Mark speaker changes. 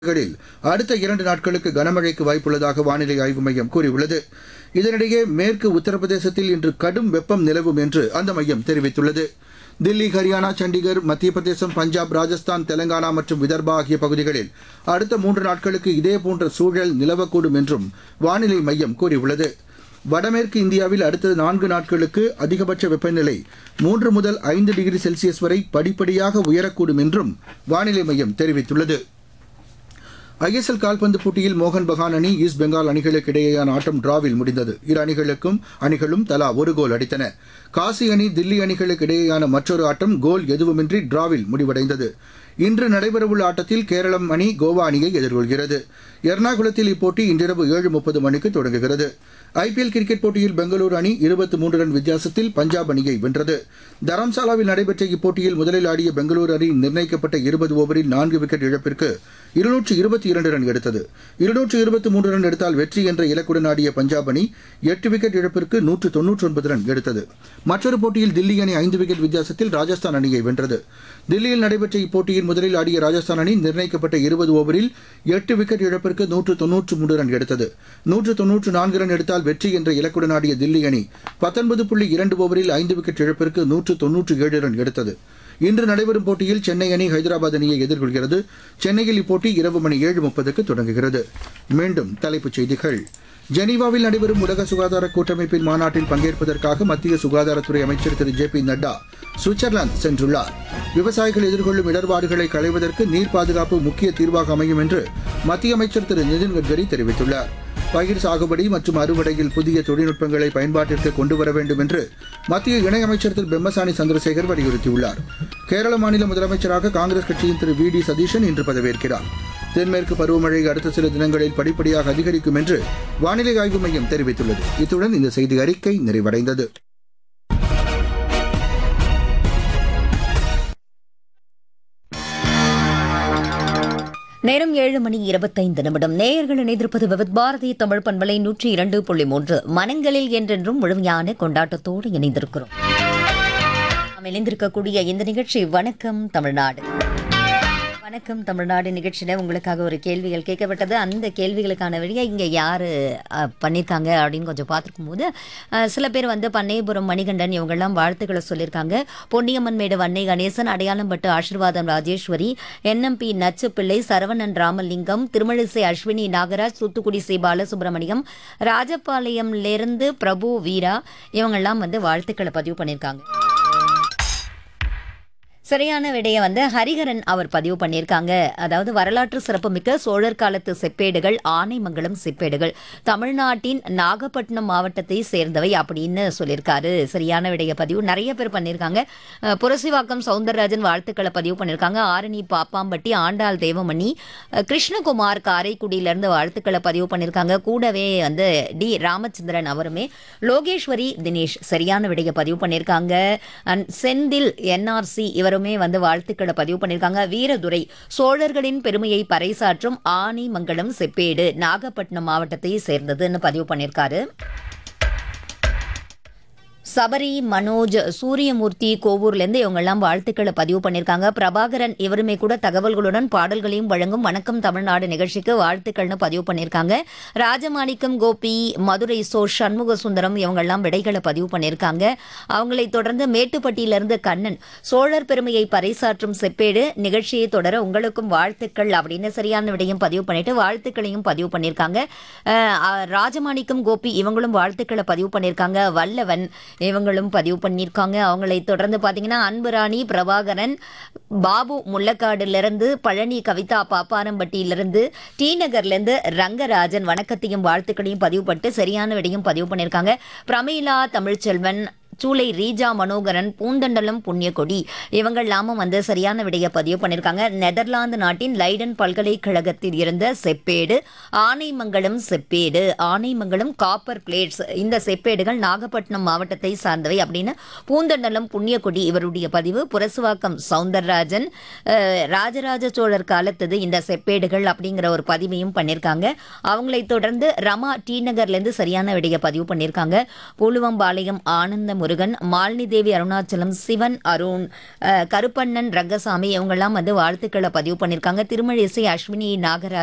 Speaker 1: களில் அடுத்த இரண்டு நாட்களுக்கு கனமழைக்கு வாய்ப்புள்ளதாக வானிலை ஆய்வு மையம் கூறியுள்ளது இதனிடையே மேற்கு உத்தரப்பிரதேசத்தில் இன்று கடும் வெப்பம் நிலவும் என்று அந்த மையம் தெரிவித்துள்ளது தில்லி ஹரியானா சண்டிகர் மத்திய பிரதேசம் பஞ்சாப் ராஜஸ்தான் தெலங்கானா மற்றும் விதர்பா ஆகிய பகுதிகளில் அடுத்த மூன்று நாட்களுக்கு இதேபோன்ற சூழல் நிலவக்கூடும் என்றும் வானிலை மையம் கூறியுள்ளது வடமேற்கு இந்தியாவில் அடுத்த நான்கு நாட்களுக்கு அதிகபட்ச வெப்பநிலை மூன்று முதல் ஐந்து டிகிரி செல்சியஸ் வரை படிப்படியாக உயரக்கூடும் என்றும் வானிலை மையம் தெரிவித்துள்ளது ஐஎஸ்எல் கால்பந்து போட்டியில் மோகன் பகான் அணி ஈஸ்ட் பெங்கால் அணிகளுக்கு இடையேயான ஆட்டம் டிராவில் முடிந்தது இரு அணிகளுக்கும் அணிகளும் தலா ஒரு கோல் அடித்தன காசி அணி தில்லி அணிகளுக்கு இடையேயான மற்றொரு ஆட்டம் கோல் எதுவுமின்றி டிராவில் முடிவடைந்தது இன்று நடைபெறவுள்ள ஆட்டத்தில் கேரளம் அணி கோவா அணியை எதிர்கொள்கிறது எர்ணாகுளத்தில் இப்போட்டி இன்றிரவு ஏழு முப்பது மணிக்கு தொடங்குகிறது ஐபிஎல் கிரிக்கெட் போட்டியில் பெங்களூரு அணி இருபத்தி மூன்று ரன் வித்தியாசத்தில் பஞ்சாப் அணியை வென்றது தரம்சாலாவில் நடைபெற்ற இப்போட்டியில் முதலில் ஆடிய பெங்களூரு அணி நிர்ணயிக்கப்பட்ட இருபது ஓவரில் நான்கு விக்கெட் இழப்பிற்கு இருநூற்று இருபத்தி இரண்டு ரன் எடுத்தது இருநூற்று இருபத்தி மூன்று ரன் எடுத்தால் வெற்றி என்ற இலக்குடன் ஆடிய பஞ்சாப் அணி எட்டு விக்கெட் இழப்பிற்கு நூற்று தொன்னூற்றி ஒன்பது ரன் எடுத்தது மற்றொரு போட்டியில் தில்லி அணி ஐந்து விக்கெட் வித்தியாசத்தில் ராஜஸ்தான் அணியை வென்றது தில்லியில் நடைபெற்ற இப்போட்டியின் முதலில் ஆடிய ராஜஸ்தான் அணி நிர்ணயிக்கப்பட்ட இருபது ஓவரில் எட்டு விக்கெட் இழப்பிற்கு நூற்று தொன்னூற்று மூன்று ரன் எடுத்தது நூற்று தொன்னூற்று நான்கு ரன் எடுத்தால் வெற்றி என்ற இலக்குடன் ஆடிய தில்லி அணி பத்தொன்பது புள்ளி இரண்டு ஓவரில் ஐந்து விக்கெட் இழப்பிற்கு நூற்று தொன்னூற்று ஏழு ரன் எடுத்தது இன்று நடைபெறும் போட்டியில் சென்னை அணி ஹைதராபாத் அணியை எதிர்கொள்கிறது சென்னையில் இப்போட்டி இரவு மணி ஏழு முப்பதுக்கு தொடங்குகிறது மீண்டும் தலைப்புச் செய்திகள் ஜெனீவாவில் நடைபெறும் உலக சுகாதார கூட்டமைப்பின் மாநாட்டில் பங்கேற்பதற்காக மத்திய சுகாதாரத்துறை அமைச்சர் Thiru J P Nadda Switzerland சென்றுள்ளார் விவசாயிகள் எதிர்கொள்ளும் இடர்பாடுகளை களைவதற்கு நீர் பாதுகாப்பு முக்கிய தீர்வாக அமையும் என்று மத்திய அமைச்சர் திரு நிதின் கட்கரி தெரிவித்துள்ளார் பயிர் சாகுபடி மற்றும் அறுவடையில் புதிய தொழில்நுட்பங்களை பயன்பாட்டிற்கு கொண்டு வர வேண்டும் என்று மத்திய இணையமைச்சர் திரு பெம்மசானி சந்திரசேகர் வலியுறுத்தியுள்ளார் கேரள மாநில முதலமைச்சராக காங்கிரஸ் கட்சியின் திரு வி டி சதீஷன் இன்று பதவியேற்கிறார் தென்மேற்கு பருவமழை அடுத்த சில தினங்களில் படிப்படியாக அதிகரிக்கும் என்று வானிலை ஆய்வு மையம் தெரிவித்துள்ளது இத்துடன் இந்த செய்தி அறிக்கை நிறைவடைந்தது
Speaker 2: நேரம் ஏழு மணி இருபத்தைந்து நிமிடம் நேயர்கள் இணைந்திருப்பது விவித் பாரதி தமிழ் பண்பலை நூற்றி இரண்டு புள்ளி மூன்று மனங்களில் என்றென்றும் முழுமையான கொண்டாட்டத்தோடு இணைந்திருக்கிறோம் நாம் இணைந்திருக்கக்கூடிய இந்த நிகழ்ச்சி வணக்கம் தமிழ்நாடு வணக்கம் தமிழ்நாடு நிகழ்ச்சியில் உங்களுக்காக ஒரு கேள்விகள் கேட்கப்பட்டது அந்த கேள்விகளுக்கான வழியை இங்கே யார் பண்ணியிருக்காங்க அப்படின்னு கொஞ்சம் பார்த்துருக்கும் போது அஹ், சில பேர் வந்து பண்ணையபுரம் மணிகண்டன் இவங்கெல்லாம் வாழ்த்துக்களை சொல்லியிருக்காங்க பொன்னியம்மன் மேடு வன்னை கணேசன் அடையாளம்பட்டு ஆசீர்வாதம் ராஜேஸ்வரி என்எம்பி நச்சு பிள்ளை சரவணன் ராமலிங்கம் திருமழிசை அஸ்வினி நாகராஜ் தூத்துக்குடி சி பாலசுப்ரமணியம் ராஜபாளையம்லேருந்து பிரபு வீரா இவங்கெல்லாம் வந்து வாழ்த்துக்களை பதிவு பண்ணியிருக்காங்க சரியான விடையை வந்து ஹரிஹரன் அவர் பதிவு பண்ணியிருக்காங்க அதாவது வரலாற்று சிறப்புமிக்க சோழர் காலத்து செப்பேடுகள் ஆனைமங்கலம் செப்பேடுகள் தமிழ்நாட்டின் நாகப்பட்டினம் மாவட்டத்தை சேர்ந்தவை அப்படின்னு சொல்லியிருக்காரு சரியான விடைய பதிவு நிறைய பேர் பண்ணியிருக்காங்க அஹ், புரசிவாக்கம் சவுந்தரராஜன் வாழ்த்துக்களை பதிவு பண்ணியிருக்காங்க ஆரணி பாப்பாம்பட்டி ஆண்டாள் தேவமணி அஹ், கிருஷ்ணகுமார் காரைக்குடியிலேருந்து வாழ்த்துக்களை பதிவு பண்ணியிருக்காங்க கூடவே வந்து டி ராமச்சந்திரன் அவருமே லோகேஸ்வரி தினேஷ் சரியான விடைய பதிவு பண்ணியிருக்காங்க அண்ட் செந்தில் என்ஆர்சி இவருமே வந்து வாழ்த்துக்களை பதிவு பண்ணியிருக்காங்க வீரதுரை சோழர்களின் பெருமையை பறைசாற்றும் ஆனைமங்கலம் செப்பேடு நாகப்பட்டினம் மாவட்டத்தை சேர்ந்ததுன்னு பதிவு பண்ணியிருக்காரு சபரி மனோஜ் சூரியமூர்த்தி கோவூர்லேருந்து இவங்கெல்லாம் வாழ்த்துக்களை பதிவு பண்ணியிருக்காங்க பிரபாகரன் இவருமே கூட தகவல்களுடன் பாடல்களையும் வழங்கும் வணக்கம் தமிழ்நாடு நிகழ்ச்சிக்கு வாழ்த்துக்கள்னு பதிவு பண்ணியிருக்காங்க ராஜமாணிக்கம் கோபி மதுரை சோ சண்முக சுந்தரம் இவங்கெல்லாம் விடைகளை பதிவு பண்ணியிருக்காங்க அவங்களை தொடர்ந்து மேட்டுப்பட்டியிலிருந்து கண்ணன் சோழர் பெருமையை பறைசாற்றும் செப்பேடு நிகழ்ச்சியை தொடர உங்களுக்கும் வாழ்த்துக்கள் அப்படின்னு சரியான விடையும் பதிவு பண்ணிட்டு வாழ்த்துக்களையும் பதிவு பண்ணியிருக்காங்க அஹ், அஹ், ராஜமாணிக்கம் கோபி இவங்களும் வாழ்த்துக்களை பதிவு பண்ணியிருக்காங்க வல்லவன் இவங்களும் பதிவு பண்ணியிருக்காங்க அவங்களை தொடர்ந்து பார்த்தீங்கன்னா அன்புராணி பிரபாகரன் பாபு முள்ளக்காடுலேருந்து பழனி கவிதா பாப்பாரம்பட்டியிலிருந்து டி நகர்லேருந்து ரங்கராஜன் வணக்கத்தையும் வாழ்த்துக்களையும் பதிவு பண்ணிட்டு சரியான விடையும் பதிவு பண்ணியிருக்காங்க பிரமீளா தமிழ்ச்செல்வன் சூளை ரீஜா மனோகரன் பூந்தண்டலம் புண்ணியகொடி இவங்கெல்லாமும் வந்து சரியான விடையை பதிவு பண்ணியிருக்காங்க நெதர்லாந்து நாட்டின் லைடன் பல்கலைக்கழகத்தில் இருந்த செப்பேடு ஆனைமங்கலம் செப்பேடு ஆனைமங்கலம் காப்பர் பிளேட்ஸ் இந்த செப்பேடுகள் நாகப்பட்டினம் மாவட்டத்தை சார்ந்தவை அப்படின்னு பூந்தண்டலம் புண்ணியகொடி இவருடைய பதிவு புரசுவாக்கம் சவுந்தரராஜன் அஹ், ராஜராஜ சோழர் காலத்தது இந்த செப்பேடுகள் அப்படிங்கிற ஒரு பதிவையும் பண்ணியிருக்காங்க அவங்களை தொடர்ந்து ரமா டி நகர்லேருந்து சரியான விடையை பதிவு பண்ணியிருக்காங்க பூலுவம்பாளையம் ஆனந்த முருகன் முருகன் மாலினி தேவி அருணாச்சலம் சிவன் அருண் அஹ், கருப்பண்ணன் ரங்கசாமி இவங்கெல்லாம் வந்து வாழ்த்துக்களை பதிவு பண்ணியிருக்காங்க திருமழிசை அஸ்வினி நாகராஜ்